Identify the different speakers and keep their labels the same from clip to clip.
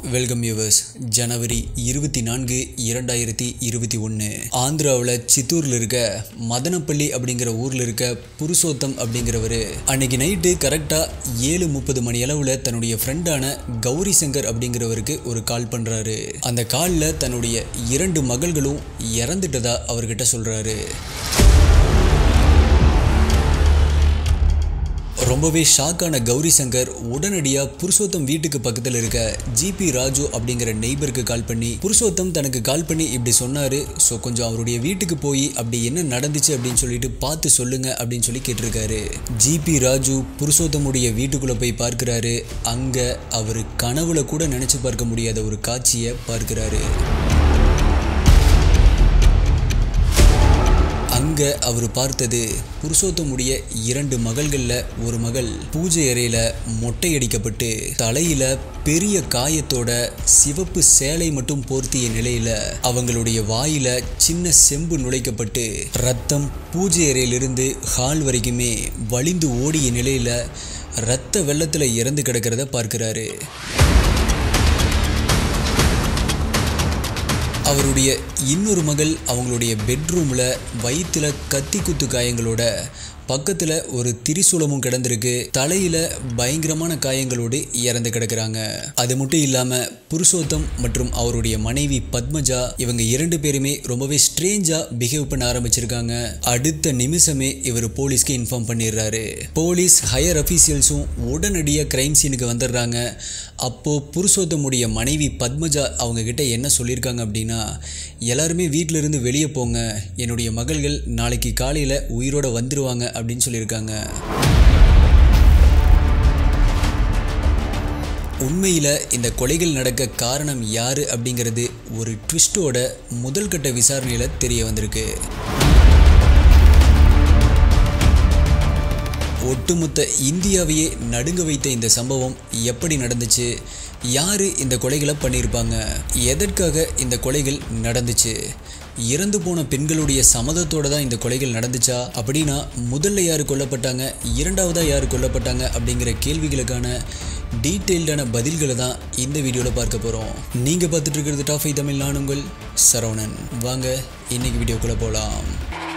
Speaker 1: welcome viewers ஜனவரி இருபத்தி நான்கு இரண்டாயிரத்தி இருபத்தி ஒன்று ஆந்திராவில் சித்தூரில் இருக்க மதனப்பள்ளி அப்படிங்கிற ஊரில் இருக்க புருஷோத்தம் அப்படிங்கிறவர் அன்னைக்கு நைட்டு கரெக்டாக ஏழு முப்பது மணி அளவில் தன்னுடைய ஃப்ரெண்டான கௌரி சங்கர் அப்படிங்கிறவருக்கு ஒரு கால் பண்ணுறாரு அந்த காலில் தன்னுடைய இரண்டு மகள்களும் இறந்துட்டதா அவர்கிட்ட சொல்கிறாரு ரொம்பவே ஷாக்கான கௌரி சங்கர் உடனடியாக புருஷோத்தம் வீட்டுக்கு பக்கத்தில் இருக்க ஜிபி ராஜு அப்படிங்கிற நெய்பருக்கு கால் பண்ணி புருஷோத்தம் தனக்கு கால் பண்ணி இப்படி சொன்னார் ஸோ கொஞ்சம் அவருடைய வீட்டுக்கு போய் அப்படி என்ன நடந்துச்சு அப்படின்னு சொல்லிட்டு பார்த்து சொல்லுங்க அப்படின்னு சொல்லி கேட்டிருக்காரு ஜிபி ராஜு புருஷோத்தமுடைய வீட்டுக்குள்ளே போய் பார்க்குறாரு அங்கே அவர் கனவுல கூட நினச்சி பார்க்க முடியாத ஒரு காட்சியை பார்க்குறாரு அங்க அவர் பார்த்தது புருஷோத்தமுடைய இரண்டு மகள்களில் ஒரு மகள் பூஜை அறையில் மொட்டையடிக்கப்பட்டு தலையில பெரிய காயத்தோட சிவப்பு சேலை மட்டும் போர்த்திய நிலையில அவங்களுடைய வாயில சின்ன செம்பு நுழைக்கப்பட்டு ரத்தம் பூஜை அறையிலிருந்து ஹால் வரைக்குமே வலிந்து ஓடிய நிலையில ரத்த வெள்ளத்தில் இறந்து கிடக்கிறத பார்க்கிறாரு அவருடைய இன்னொரு மகள் அவங்களுடைய பெட்ரூமில் வயிற்றில் கத்தி குத்து காயங்களோட பக்கத்தில் ஒரு திரிசூலமும் கிடந்திருக்கு தலையில் பயங்கரமான காயங்களோடு இறந்து கிடக்குறாங்க அது மட்டும் இல்லாமல் புருஷோத்தம் மற்றும் அவருடைய மனைவி பத்மஜா இவங்க இரண்டு பேருமே ரொம்பவே ஸ்ட்ரேஞ்சாக பிஹேவ் பண்ண ஆரம்பிச்சிருக்காங்க அடுத்த நிமிஷமே இவர் போலீஸ்க்கு இன்ஃபார்ம் பண்ணிடுறாரு போலீஸ் ஹையர் அஃபீஷியல்ஸும் உடனடியாக கிரைம் சீனுக்கு வந்துடுறாங்க அப்போது புருஷோத்தமுடைய மனைவி பத்மஜா அவங்க கிட்ட என்ன சொல்லியிருக்காங்க அப்படின்னா எல்லாருமே வீட்டில இருந்து வெளியே போங்க என்னுடைய மகள்கள் நாளைக்கு காலையில் உயிரோட வந்துருவாங்க அப்படின்னு சொல்லியிருக்காங்க உண்மையில் இந்த கொலைகள் நடக்க காரணம் யார் அப்படிங்கிறது ஒரு ட்விஸ்டோட முதல் கட்ட விசாரணையில் தெரிய வந்திருக்கு ஒட்டுமொத்த இந்தியாவையே நடுங்க வைத்த இந்த சம்பவம் எப்படி நடந்துச்சு யார் இந்த கொலைகளை பண்ணியிருப்பாங்க எதற்காக இந்த கொலைகள் நடந்துச்சு இறந்து போன பெண்களுடைய சம்மதத்தோடு தான் இந்த கொலைகள் நடந்துச்சா அப்படின்னா முதல்ல யார் கொல்லப்பட்டாங்க இரண்டாவதாக யார் கொல்லப்பட்டாங்க அப்படிங்கிற கேள்விகளுக்கான டீட்டெயில்டான பதில்களை தான் இந்த வீடியோவில் பார்க்க போகிறோம் நீங்கள் பார்த்துட்டு இருக்கிறது டாஃபை தமிழ் நான் உங்கள் சரவணன் வாங்க இன்னைக்கு வீடியோக்குள்ளே போகலாம்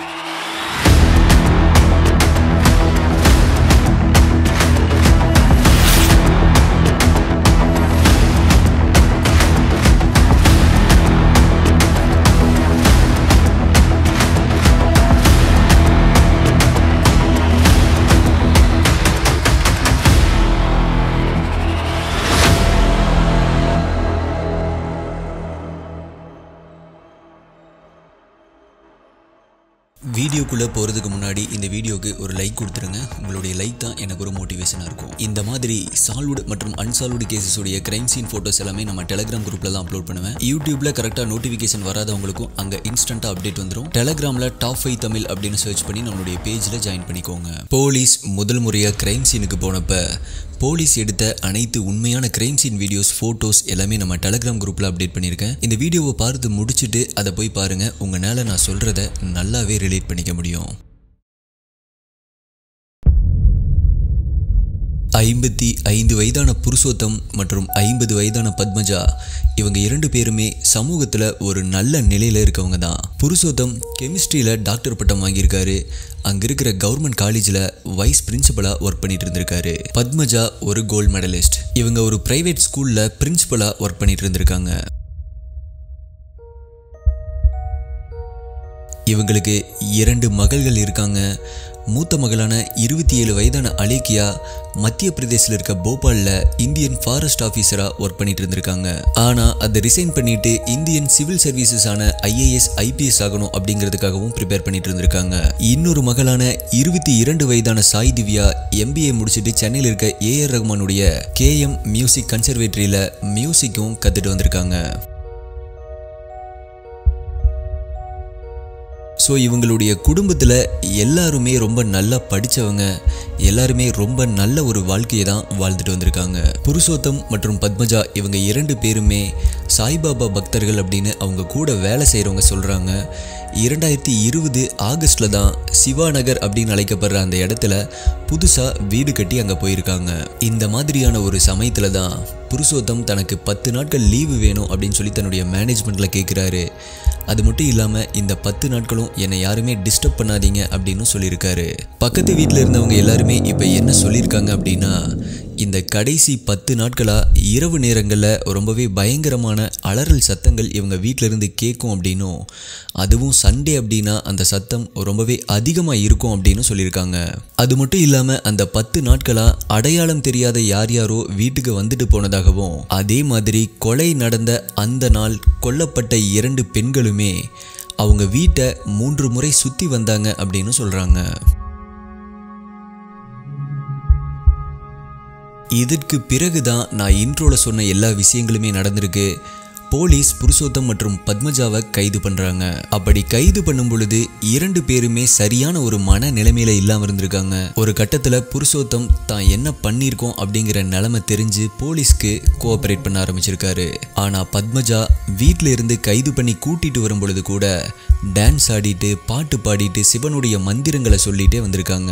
Speaker 1: வீடியோக்குள்ளே போகிறதுக்கு முன்னாடி இந்த வீடியோக்கு ஒரு லைக் கொடுத்துருங்க உங்களுடைய லைக் தான் எனக்கு ஒரு மோட்டிவேஷனாக இருக்கும் இந்த மாதிரி சால்வ்டு மற்றும் அன்சால்வ்டு கேசஸுடைய கிரைம் சீன் ஃபோட்டோஸ் எல்லாமே நம்ம டெலகிராம் குரூப்பில் தான் அப்லோட் பண்ணுவேன் யூடியூப்பில் கரெக்டாக நோட்டிஃபிகேஷன் வராதவங்களுக்கும் அங்கே இன்ஸ்டண்ட்டாக அப்டேட் வந்துடும் டெலகிராமில் டாப் ஃபைவ் தமிழ் அப்படின்னு சர்ச் பண்ணி நம்மளுடைய பேஜில் ஜாயின் பண்ணிக்கோங்க போலீஸ் முதல் முறையாக கிரைம் சீனுக்கு போனப்போ போலீஸ் எடுத்த அனைத்து உண்மையான கிரைம் சீன் வீடியோஸ் ஃபோட்டோஸ் எல்லாமே நம்ம டெலகிராம் குரூப்பில் அப்டேட் பண்ணியிருக்கேன் இந்த வீடியோவை பார்த்து முடிச்சுட்டு அதை போய் பாருங்கள் உங்களால் நான் சொல்கிறத நல்லாவே ரிலேட் பண்ணிக்க முடியும் ஐம்பத்தி ஐந்து வயதான புருஷோத்தம் மற்றும் ஐம்பது வயதான பத்மஜா இவங்க இரண்டு பேருமே சமூகத்தில் ஒரு நல்ல நிலையில் இருக்கவங்க தான் புருஷோத்தம் கெமிஸ்ட்ரியில் டாக்டர் பட்டம் வாங்கியிருக்காரு அங்கே இருக்கிற கவர்மெண்ட் காலேஜில் வைஸ் பிரின்சிபலாக ஒர்க் பண்ணிட்டு இருந்திருக்காரு பத்மஜா ஒரு கோல்டு மெடலிஸ்ட் இவங்க ஒரு பிரைவேட் ஸ்கூலில் பிரின்சிபலாக ஒர்க் பண்ணிட்டு இருந்திருக்காங்க இவங்களுக்கு இரண்டு மகள்கள் இருக்காங்க மூத்த மகளான இருபத்தி ஏழு வயதான அலேக்கியா மத்திய பிரதேசில் இருக்க போபாலில் இந்தியன் ஃபாரஸ்ட் ஆஃபீஸராக ஒர்க் பண்ணிட்டு இருந்திருக்காங்க ஆனால் அதை ரிசைன் பண்ணிட்டு இந்தியன் சிவில் சர்வீசஸான ஐஏஎஸ் ஐபிஎஸ் ஆகணும் அப்படிங்கிறதுக்காகவும் ப்ரிப்பேர் பண்ணிட்டு இருந்திருக்காங்க இன்னொரு மகளான இருபத்தி இரண்டு வயதான சாய் திவ்யா எம்பிஏ முடிச்சுட்டு சென்னையில் இருக்க ஏஆர் ரஹ்மானுடைய கேஎம் மியூசிக் கன்சர்வேட்டரியில் மியூசிக்கும் கற்றுட்டு வந்திருக்காங்க ஸோ இவங்களுடைய குடும்பத்தில் எல்லாருமே ரொம்ப நல்லா படித்தவங்க எல்லாருமே ரொம்ப நல்ல ஒரு வாழ்க்கையை தான் வாழ்ந்துட்டு வந்திருக்காங்க புருஷோத்தம் மற்றும் பத்மஜா இவங்க இரண்டு பேருமே சாய்பாபா பக்தர்கள் அப்படின்னு அவங்க கூட வேலை செய்கிறவங்க சொல்கிறாங்க இரண்டாயிரத்தி இருபது ஆகஸ்டில் தான் சிவாநகர் அப்படின்னு அழைக்கப்படுற அந்த இடத்துல புதுசாக வீடு கட்டி அங்கே போயிருக்காங்க இந்த மாதிரியான ஒரு சமயத்தில் தான் புருஷோத்தம் தனக்கு பத்து நாட்கள் லீவு வேணும் அப்படின்னு சொல்லி தன்னுடைய மேனேஜ்மெண்ட்டில் கேட்குறாரு அது மட்டும் இல்லாமல் இந்த பத்து நாட்களும் என்னை யாருமே டிஸ்டர்ப் பண்ணாதீங்க அப்படின்னு சொல்லியிருக்காரு பக்கத்து வீட்டில் இருந்தவங்க எல்லாருமே இப்போ என்ன சொல்லியிருக்காங்க அப்படின்னா இந்த கடைசி பத்து நாட்களாக இரவு நேரங்களில் ரொம்பவே பயங்கரமான அலறல் சத்தங்கள் இவங்க வீட்டில இருந்து கேட்கும் அப்படின்னும் அதுவும் சண்டே அப்படின்னா அந்த சத்தம் ரொம்பவே அதிகமாக இருக்கும் அப்படின்னு சொல்லியிருக்காங்க அது மட்டும் இல்லாமல் அந்த பத்து நாட்களாக அடையாளம் தெரியாத யார் யாரோ வீட்டுக்கு வந்துட்டு போனதாகவும் அதே மாதிரி கொலை நடந்த அந்த நாள் கொல்லப்பட்ட இரண்டு பெண்களுமே அவங்க வீட்டை மூன்று முறை சுற்றி வந்தாங்க அப்படின்னு சொல்கிறாங்க இதற்கு பிறகுதான் நான் இன்ட்ரோல சொன்ன எல்லா விஷயங்களுமே நடந்திருக்கு போலீஸ் புருஷோத்தம் மற்றும் பத்மஜாவை கைது பண்றாங்க அப்படி கைது பண்ணும் பொழுது இரண்டு பேருமே சரியான ஒரு மன நிலைமையில இல்லாம இருந்திருக்காங்க ஒரு கட்டத்துல புருஷோத்தம் தான் என்ன பண்ணியிருக்கோம் அப்படிங்கிற நிலைமை தெரிஞ்சு போலீஸ்க்கு கோஆபரேட் பண்ண ஆரம்பிச்சிருக்காரு ஆனா பத்மஜா வீட்டில இருந்து கைது பண்ணி கூட்டிட்டு வரும் பொழுது கூட டான்ஸ் ஆடிட்டு பாட்டு பாடிட்டு சிவனுடைய மந்திரங்களை சொல்லிட்டே வந்திருக்காங்க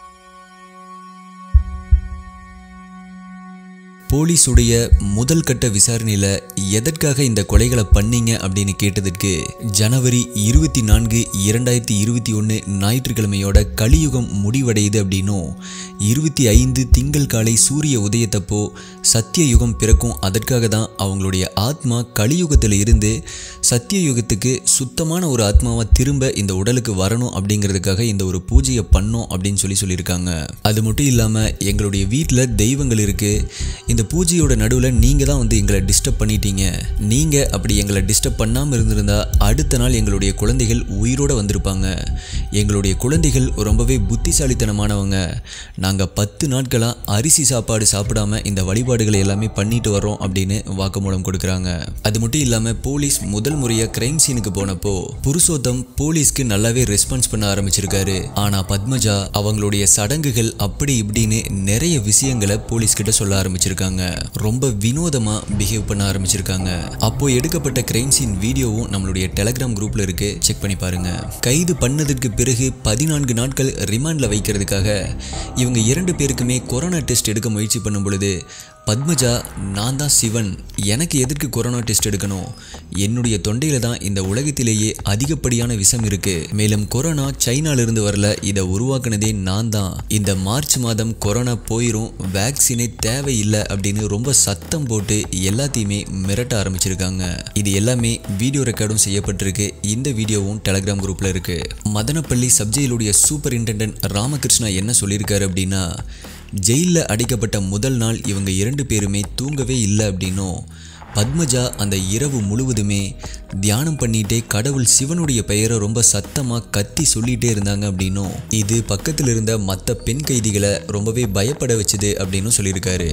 Speaker 1: போலீஸுடைய முதல் கட்ட விசாரணையில் எதற்காக இந்த கொலைகளை பண்ணீங்க அப்படின்னு கேட்டதற்கு ஜனவரி இருபத்தி நான்கு இரண்டாயிரத்தி இருபத்தி ஒன்று ஞாயிற்றுக்கிழமையோட கலியுகம் முடிவடையுது அப்படின்னும் இருபத்தி ஐந்து திங்கள் காலை சூரிய உதயத்தப்போ சத்திய யுகம் பிறக்கும் அதற்காக தான் அவங்களுடைய ஆத்மா கலியுகத்தில் இருந்து சத்திய யுகத்துக்கு சுத்தமான ஒரு ஆத்மாவை திரும்ப இந்த உடலுக்கு வரணும் அப்படிங்கிறதுக்காக இந்த ஒரு பூஜையை பண்ணோம் அப்படின்னு சொல்லி சொல்லியிருக்காங்க அது மட்டும் இல்லாமல் எங்களுடைய வீட்டில் தெய்வங்கள் இருக்குது இந்த பூஜையோட நடுவில் நீங்கள் தான் வந்து எங்களை டிஸ்டர்ப் பண்ணிட்டீங்க நீங்கள் அப்படி எங்களை டிஸ்டர்ப் பண்ணாமல் இருந்திருந்தா அடுத்த நாள் எங்களுடைய குழந்தைகள் உயிரோடு வந்திருப்பாங்க எங்களுடைய குழந்தைகள் ரொம்பவே புத்திசாலித்தனமானவங்க நாங்கள் பத்து நாட்களாக அரிசி சாப்பாடு சாப்பிடாம இந்த வழிபாடுகளை எல்லாமே பண்ணிட்டு வரோம் அப்படின்னு வாக்குமூலம் கொடுக்குறாங்க அது மட்டும் இல்லாமல் போலீஸ் முதல் முறையாக கிரைம் சீனுக்கு போனப்போ புருஷோத்தம் போலீஸ்க்கு நல்லாவே ரெஸ்பான்ஸ் பண்ண ஆரம்பிச்சிருக்காரு ஆனால் பத்மஜா அவங்களுடைய சடங்குகள் அப்படி இப்படின்னு நிறைய விஷயங்களை போலீஸ் கிட்ட சொல்ல ஆரம்பிச்சிருக்காங்க ரொம்ப வினோதமா பிஹேவ் பண்ண ஆரம்பிச்சிருக்காங்க அப்போ எடுக்கப்பட்ட கிரைம் சீன் வீடியோவும் நம்மளுடைய டெலகிராம் குரூப்ல இருக்கு செக் பண்ணி பாருங்க கைது பண்ணதுக்கு பிறகு பதினான்கு நாட்கள் ரிமாண்ட்ல வைக்கிறதுக்காக இவங்க இரண்டு பேருக்குமே கொரோனா டெஸ்ட் எடுக்க முயற்சி பண்ணும் பொழுது பத்மஜா நான் தான் சிவன் எனக்கு எதற்கு கொரோனா டெஸ்ட் எடுக்கணும் என்னுடைய தொண்டையில தான் இந்த உலகத்திலேயே அதிகப்படியான விஷம் இருக்கு மேலும் கொரோனா சைனால இருந்து வரல இதை உருவாக்குனதே நான் தான் இந்த மார்ச் மாதம் கொரோனா போயிரும் வேக்சினே தேவையில்லை அப்படின்னு ரொம்ப சத்தம் போட்டு எல்லாத்தையுமே மிரட்ட ஆரம்பிச்சிருக்காங்க இது எல்லாமே வீடியோ ரெக்கார்டும் செய்யப்பட்டிருக்கு இந்த வீடியோவும் டெலகிராம் குரூப்ல இருக்கு மதனப்பள்ளி சப்ஜெயிலுடைய சூப்பரிண்டென்டென்ட் ராமகிருஷ்ணா என்ன சொல்லியிருக்காரு அப்படின்னா ஜெயிலில் அடைக்கப்பட்ட முதல் நாள் இவங்க இரண்டு பேருமே தூங்கவே இல்லை அப்படின்னும் பத்மஜா அந்த இரவு முழுவதுமே தியானம் பண்ணிட்டே கடவுள் சிவனுடைய பெயரை ரொம்ப சத்தமாக கத்தி சொல்லிட்டே இருந்தாங்க அப்படின்னும் இது பக்கத்தில் இருந்த மற்ற பெண் கைதிகளை ரொம்பவே பயப்பட வச்சுது அப்படின்னு சொல்லியிருக்காரு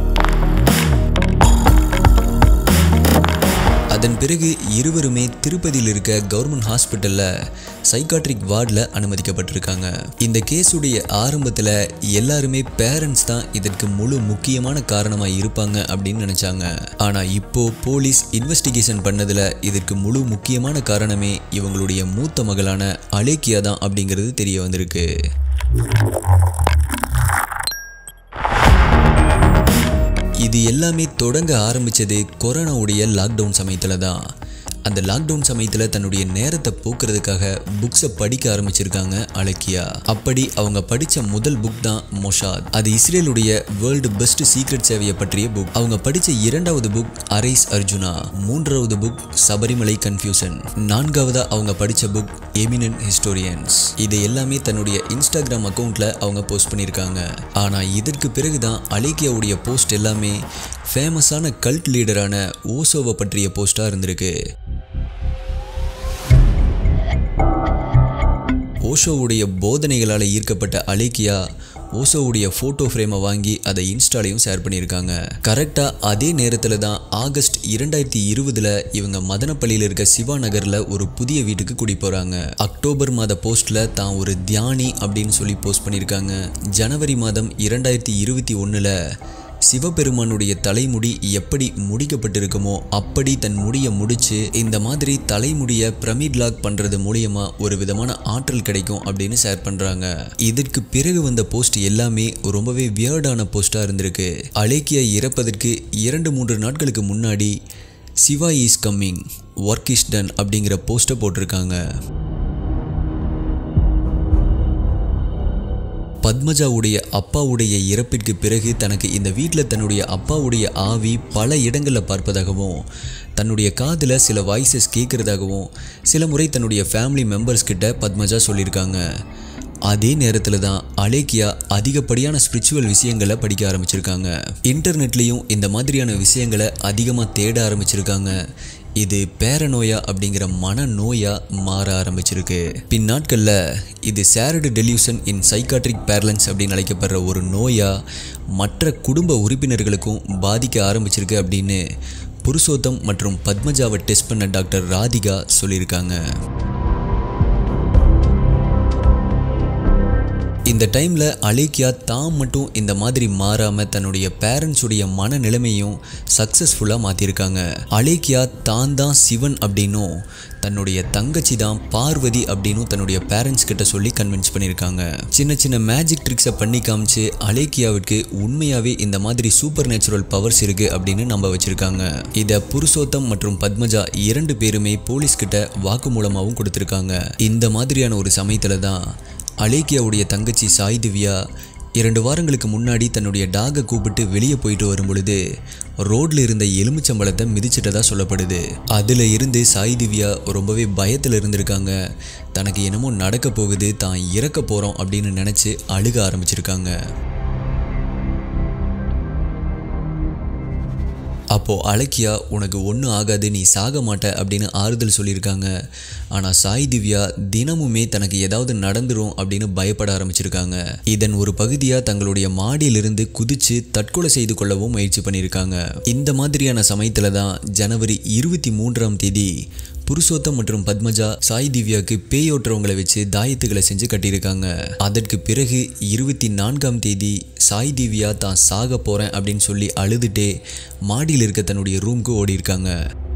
Speaker 1: அதன் பிறகு இருவருமே திருப்பதியில் இருக்க கவர்மெண்ட் ஹாஸ்பிட்டலில் சைக்காட்ரிக் வார்டில் அனுமதிக்கப்பட்டிருக்காங்க இந்த கேஸுடைய ஆரம்பத்தில் எல்லாருமே பேரண்ட்ஸ் தான் இதற்கு முழு முக்கியமான காரணமாக இருப்பாங்க அப்படின்னு நினச்சாங்க ஆனால் இப்போ போலீஸ் இன்வெஸ்டிகேஷன் பண்ணதில் இதற்கு முழு முக்கியமான காரணமே இவங்களுடைய மூத்த மகளான அலேக்கியா தான் அப்படிங்கிறது தெரிய வந்திருக்கு இது எல்லாமே தொடங்க ஆரம்பிச்சது கொரோனாவுடைய லாக்டவுன் சமயத்தில் தான் அந்த லாக்டவுன் சமயத்தில் தன்னுடைய நேரத்தை போக்குறதுக்காக புக்ஸை படிக்க ஆரம்பிச்சிருக்காங்க அலக்கியா அப்படி அவங்க படித்த முதல் புக் தான் மொஷாத் அது இஸ்ரேலுடைய வேர்ல்டு பெஸ்ட் சீக்ரெட் சேவையை பற்றிய புக் அவங்க படித்த இரண்டாவது புக் அரைஸ் அர்ஜுனா மூன்றாவது புக் சபரிமலை கன்ஃபியூஷன் நான்காவதா அவங்க படித்த புக் எமினன்ட் ஹிஸ்டோரியன்ஸ் இது எல்லாமே தன்னுடைய இன்ஸ்டாகிராம் அக்கௌண்ட்டில் அவங்க போஸ்ட் பண்ணியிருக்காங்க ஆனால் இதற்கு பிறகு தான் அலேக்கியாவுடைய போஸ்ட் எல்லாமே ஃபேமஸான கல்ட் லீடரான ஓசோவை பற்றிய போஸ்ட்டாக இருந்திருக்கு ஓஷோவுடைய போதனைகளால் ஈர்க்கப்பட்ட அலேக்கியா ஓசோவுடைய ஃபோட்டோ ஃப்ரேமை வாங்கி அதை இன்ஸ்டாலையும் ஷேர் பண்ணியிருக்காங்க கரெக்டாக அதே நேரத்தில் தான் ஆகஸ்ட் இரண்டாயிரத்தி இருபதில் இவங்க மதனப்பள்ளியில் இருக்க சிவா நகரில் ஒரு புதிய வீட்டுக்கு குடி போகிறாங்க அக்டோபர் மாத போஸ்ட்டில் தான் ஒரு தியானி அப்படின்னு சொல்லி போஸ்ட் பண்ணியிருக்காங்க ஜனவரி மாதம் இரண்டாயிரத்தி இருபத்தி ஒன்றில் சிவபெருமானுடைய தலைமுடி எப்படி முடிக்கப்பட்டிருக்குமோ அப்படி தன் முடியை முடிச்சு இந்த மாதிரி தலைமுடியை பிரமிட் லாக் பண்றது மூலியமா ஒரு விதமான ஆற்றல் கிடைக்கும் அப்படின்னு ஷேர் பண்றாங்க இதற்கு பிறகு வந்த போஸ்ட் எல்லாமே ரொம்பவே வியர்டான போஸ்டா இருந்திருக்கு அலேக்கியா இறப்பதற்கு இரண்டு மூன்று நாட்களுக்கு முன்னாடி Shiva is coming work is done அப்படிங்கிற போஸ்ட்டை போட்டிருக்காங்க பத்மஜாவுடைய அப்பாவுடைய இறப்பிற்கு பிறகு தனக்கு இந்த வீட்டில் தன்னுடைய அப்பாவுடைய ஆவி பல இடங்களில் பார்ப்பதாகவும் தன்னுடைய காதில் சில வாய்ஸஸ் கேட்குறதாகவும் சில முறை தன்னுடைய ஃபேமிலி மெம்பர்ஸ் கிட்ட பத்மஜா சொல்லியிருக்காங்க அதே நேரத்தில் தான் அலேக்கியா அதிகப்படியான ஸ்பிரிச்சுவல் விஷயங்களை படிக்க ஆரம்பிச்சிருக்காங்க இன்டர்நெட்லேயும் இந்த மாதிரியான விஷயங்களை அதிகமாக தேட ஆரம்பிச்சிருக்காங்க இது பேரநோயா அப்படிங்கிற மனநோயா மாற ஆரம்பிச்சிருக்கு பின்னாட்களில் இது சேரடு டெலியூஷன் இன் சைக்காட்ரிக் பேரலன்ஸ் அப்படின்னு அழைக்கப்படுற ஒரு நோயா மற்ற குடும்ப உறுப்பினர்களுக்கும் பாதிக்க ஆரம்பிச்சிருக்கு அப்படின்னு புருஷோத்தம் மற்றும் பத்மஜாவை டெஸ்ட் பண்ண டாக்டர் ராதிகா சொல்லியிருக்காங்க இந்த டைமில் அலேக்கியா தான் மட்டும் இந்த மாதிரி மாறாமல் தன்னுடைய பேரண்ட்ஸுடைய மனநிலைமையும் சக்ஸஸ்ஃபுல்லாக மாற்றிருக்காங்க அலேக்கியா தான் தான் சிவன் அப்படின்னும் தன்னுடைய தங்கச்சி தான் பார்வதி அப்படின்னும் தன்னுடைய பேரண்ட்ஸ் கிட்ட சொல்லி கன்வின்ஸ் பண்ணியிருக்காங்க சின்ன சின்ன மேஜிக் ட்ரிக்ஸை பண்ணி காமிச்சு அலேக்கியாவுக்கு உண்மையாகவே இந்த மாதிரி சூப்பர் நேச்சுரல் பவர்ஸ் இருக்குது அப்படின்னு நம்ப வச்சுருக்காங்க இதை புருஷோத்தம் மற்றும் பத்மஜா இரண்டு பேருமே போலீஸ் கிட்ட வாக்கு மூலமாகவும் கொடுத்துருக்காங்க இந்த மாதிரியான ஒரு சமயத்தில் தான் அலேக்கியாவுடைய தங்கச்சி சாய் திவ்யா இரண்டு வாரங்களுக்கு முன்னாடி தன்னுடைய டாகை கூப்பிட்டு வெளியே போயிட்டு வரும் பொழுது ரோட்ல இருந்த எலுமிச்சம்பழத்தை மிதிச்சிட்டதா சொல்லப்படுது அதில் இருந்து சாய் திவ்யா ரொம்பவே பயத்தில் இருந்திருக்காங்க தனக்கு என்னமோ நடக்க போகுது தான் இறக்க போகிறோம் அப்படின்னு நினச்சி அழுக ஆரம்பிச்சிருக்காங்க அப்போது அலக்கியா உனக்கு ஒன்றும் ஆகாது நீ சாக மாட்ட அப்படின்னு ஆறுதல் சொல்லியிருக்காங்க ஆனால் சாய் திவ்யா தினமுமே தனக்கு ஏதாவது நடந்துரும் அப்படின்னு பயப்பட ஆரம்பிச்சிருக்காங்க இதன் ஒரு பகுதியாக தங்களுடைய மாடியிலிருந்து குதிச்சு தற்கொலை செய்து கொள்ளவும் முயற்சி பண்ணியிருக்காங்க இந்த மாதிரியான சமயத்தில் தான் ஜனவரி இருபத்தி மூன்றாம் தேதி புருஷோத்தம் மற்றும் பத்மஜா சாய் திவ்யாவுக்கு பேயோட்டுறவங்களை வச்சு தாயத்துகளை செஞ்சு கட்டியிருக்காங்க அதற்கு பிறகு இருபத்தி நான்காம் தேதி சாய் திவ்யா தான் சாக போகிறேன் அப்படின்னு சொல்லி அழுதுட்டே மாடியில் இருக்க தன்னுடைய ரூம்க்கு ஓடி இருக்காங்க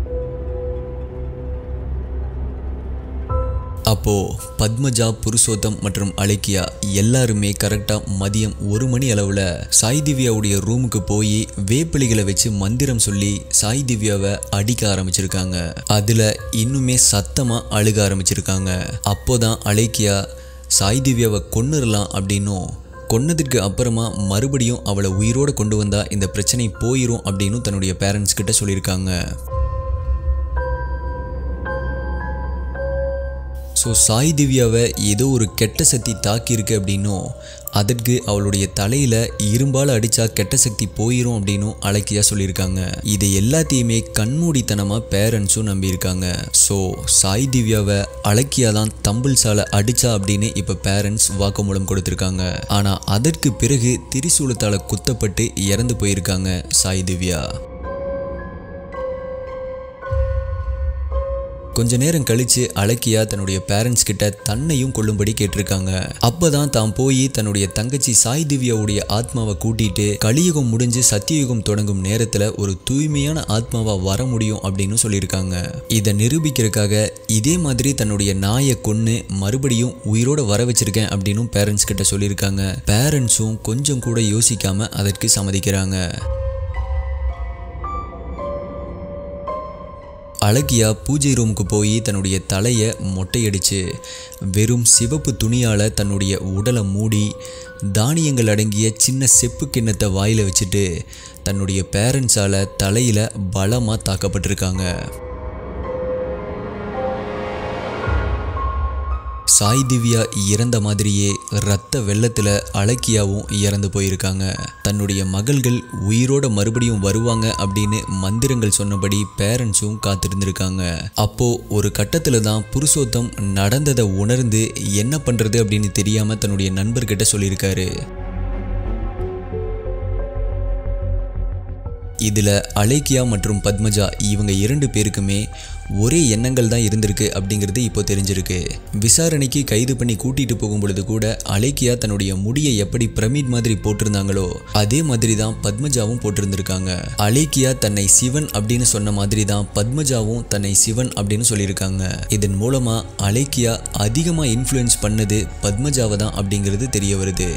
Speaker 1: அப்போது பத்மஜா புருஷோத்தம் மற்றும் அலக்கியா எல்லாருமே கரெக்டாக மதியம் ஒரு மணி அளவில் சாய் திவ்யாவுடைய ரூமுக்கு போய் வேப்பிலிகளை வச்சு மந்திரம் சொல்லி சாய் திவ்யாவை அடிக்க ஆரம்பிச்சிருக்காங்க அதில் இன்னுமே சத்தமாக அழுக ஆரம்பிச்சிருக்காங்க அப்போதான் அலக்கியா சாய் திவ்யாவை கொன்னுடலாம் அப்படின்னும் கொன்னதுக்கு அப்புறமா மறுபடியும் அவளை உயிரோடு கொண்டு வந்தா இந்த பிரச்சனை போயிடும் அப்படின்னு தன்னுடைய பேரண்ட்ஸ் கிட்ட சொல்லியிருக்காங்க ஸோ சாய் திவ்யாவை ஏதோ ஒரு கெட்ட சக்தி தாக்கியிருக்கு அப்படின்னும் அதற்கு அவளுடைய தலையில் இரும்பால் அடித்தா கெட்ட சக்தி போயிடும் அப்படின்னும் அலக்கியா சொல்லியிருக்காங்க இதை எல்லாத்தையுமே கண்மூடித்தனமாக பேரண்ட்ஸும் நம்பியிருக்காங்க ஸோ சாய் திவ்யாவை அலக்கியா தான் தம்பிள் சாலை அடித்தா அப்படின்னு இப்போ பேரண்ட்ஸ் வாக்குமூலம் கொடுத்துருக்காங்க ஆனால் அதற்கு பிறகு திரிசூலத்தால் குத்தப்பட்டு இறந்து போயிருக்காங்க சாய் திவ்யா கொஞ்ச நேரம் கழிச்சு அலக்கியா தன்னுடைய பேரண்ட்ஸ் கிட்ட தன்னையும் கொள்ளும்படி கேட்டிருக்காங்க அப்பதான் தான் போய் தன்னுடைய தங்கச்சி சாய் திவ்யாவுடைய ஆத்மாவை கூட்டிட்டு கலியுகம் முடிஞ்சு சத்தியுகம் தொடங்கும் நேரத்துல ஒரு தூய்மையான ஆத்மாவா வர முடியும் அப்படின்னு சொல்லியிருக்காங்க இதை நிரூபிக்கிறதுக்காக இதே மாதிரி தன்னுடைய நாயை கொன்னு மறுபடியும் உயிரோட வர வச்சிருக்கேன் அப்படின்னு பேரண்ட்ஸ் கிட்ட சொல்லியிருக்காங்க பேரண்ட்ஸும் கொஞ்சம் கூட யோசிக்காம அதற்கு சம்மதிக்கிறாங்க அழகியா பூஜை ரூமுக்கு போய் தன்னுடைய தலையை மொட்டையடிச்சு வெறும் சிவப்பு துணியால் தன்னுடைய உடலை மூடி தானியங்கள் அடங்கிய சின்ன செப்பு கிண்ணத்தை வாயில் வச்சுட்டு தன்னுடைய பேரண்ட்ஸால் தலையில் பலமாக தாக்கப்பட்டிருக்காங்க சாய் திவ்யா இறந்த மாதிரியே ரத்த வெள்ளத்தில் அலக்கியாவும் இறந்து போயிருக்காங்க தன்னுடைய மகள்கள் உயிரோட மறுபடியும் வருவாங்க அப்படின்னு மந்திரங்கள் சொன்னபடி பேரண்ட்ஸும் காத்திருந்திருக்காங்க அப்போ ஒரு கட்டத்தில் தான் புருஷோத்தம் நடந்ததை உணர்ந்து என்ன பண்ணுறது அப்படின்னு தெரியாம தன்னுடைய நண்பர்கிட்ட சொல்லியிருக்காரு இதில் அலேக்கியா மற்றும் பத்மஜா இவங்க இரண்டு பேருக்குமே ஒரே எண்ணங்கள் தான் இருந்திருக்கு அப்படிங்கிறது இப்போ தெரிஞ்சிருக்கு விசாரணைக்கு கைது பண்ணி கூட்டிட்டு போகும் பொழுது கூட அலேக்கியா தன்னுடைய முடியை எப்படி பிரமிட் மாதிரி போட்டிருந்தாங்களோ அதே மாதிரி தான் பத்மஜாவும் போட்டிருந்திருக்காங்க அலேக்கியா தன்னை சிவன் அப்படின்னு சொன்ன மாதிரி தான் பத்மஜாவும் தன்னை சிவன் அப்படின்னு சொல்லியிருக்காங்க இதன் மூலமா அலேக்கியா அதிகமாக இன்ஃப்ளூயன்ஸ் பண்ணது பத்மஜாவை தான் அப்படிங்கிறது தெரிய வருது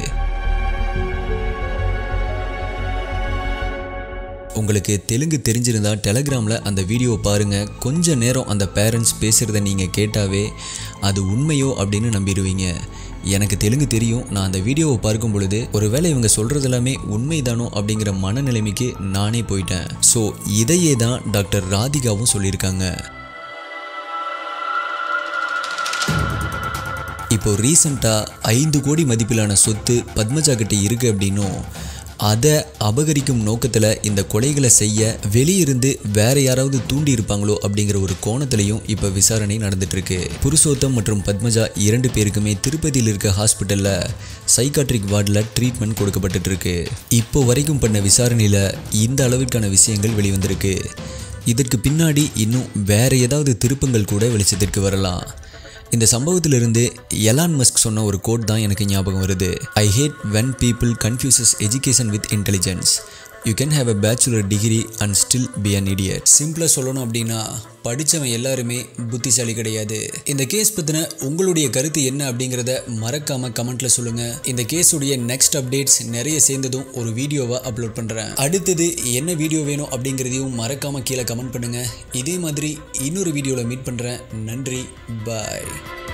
Speaker 1: உங்களுக்கு தெலுங்கு தெரிஞ்சிருந்தா டெலகிராமில் அந்த வீடியோவை பாருங்கள் கொஞ்ச நேரம் அந்த பேரண்ட்ஸ் பேசுகிறத நீங்கள் கேட்டாவே அது உண்மையோ அப்படின்னு நம்பிடுவீங்க எனக்கு தெலுங்கு தெரியும் நான் அந்த வீடியோவை பார்க்கும் பொழுது ஒருவேளை இவங்க சொல்கிறது எல்லாமே உண்மைதானோ அப்படிங்கிற மனநிலைமைக்கு நானே போயிட்டேன் ஸோ இதையே தான் டாக்டர் ராதிகாவும் சொல்லியிருக்காங்க இப்போ ரீசண்டாக ஐந்து கோடி மதிப்பிலான சொத்து பத்மஜா கிட்ட இருக்கு அப்படின்னும் அதை அபகரிக்கும் நோக்கத்தில் இந்த கொலைகளை செய்ய வெளியிருந்து வேற யாராவது தூண்டி இருப்பாங்களோ அப்படிங்கிற ஒரு கோணத்திலையும் இப்போ விசாரணை நடந்துட்டு இருக்கு புருஷோத்தம் மற்றும் பத்மஜா இரண்டு பேருக்குமே திருப்பதியில் இருக்க ஹாஸ்பிட்டலில் சைக்காட்ரிக் வார்டில் ட்ரீட்மெண்ட் கொடுக்கப்பட்டுட்டு இருக்கு இப்போ வரைக்கும் பண்ண விசாரணையில் இந்த அளவிற்கான விஷயங்கள் வெளிவந்திருக்கு இதற்கு பின்னாடி இன்னும் வேற ஏதாவது திருப்பங்கள் கூட வெளிச்சத்திற்கு வரலாம் இந்த சம்பவத்திலிருந்து எலான் மஸ்க் சொன்ன ஒரு கோட் தான் எனக்கு ஞாபகம் வருது I hate when people confuses education with intelligence you can have a bachelor degree and still be an idiot சிம்பிளாக சொல்லணும் அப்படின்னா படித்தவன் எல்லாருமே புத்திசாலி கிடையாது இந்த கேஸ் பற்றின உங்களுடைய கருத்து என்ன அப்படிங்கிறத மறக்காமல் கமெண்ட்டில் சொல்லுங்கள் இந்த கேஸுடைய நெக்ஸ்ட் அப்டேட்ஸ் நிறைய சேர்ந்ததும் ஒரு வீடியோவாக அப்லோட் பண்ணுறேன் அடுத்தது என்ன வீடியோ வேணும் அப்படிங்கிறதையும் மறக்காமல் கீழே கமெண்ட் பண்ணுங்கள் இதே மாதிரி இன்னொரு வீடியோவில் மீட் பண்ணுறேன் நன்றி பாய்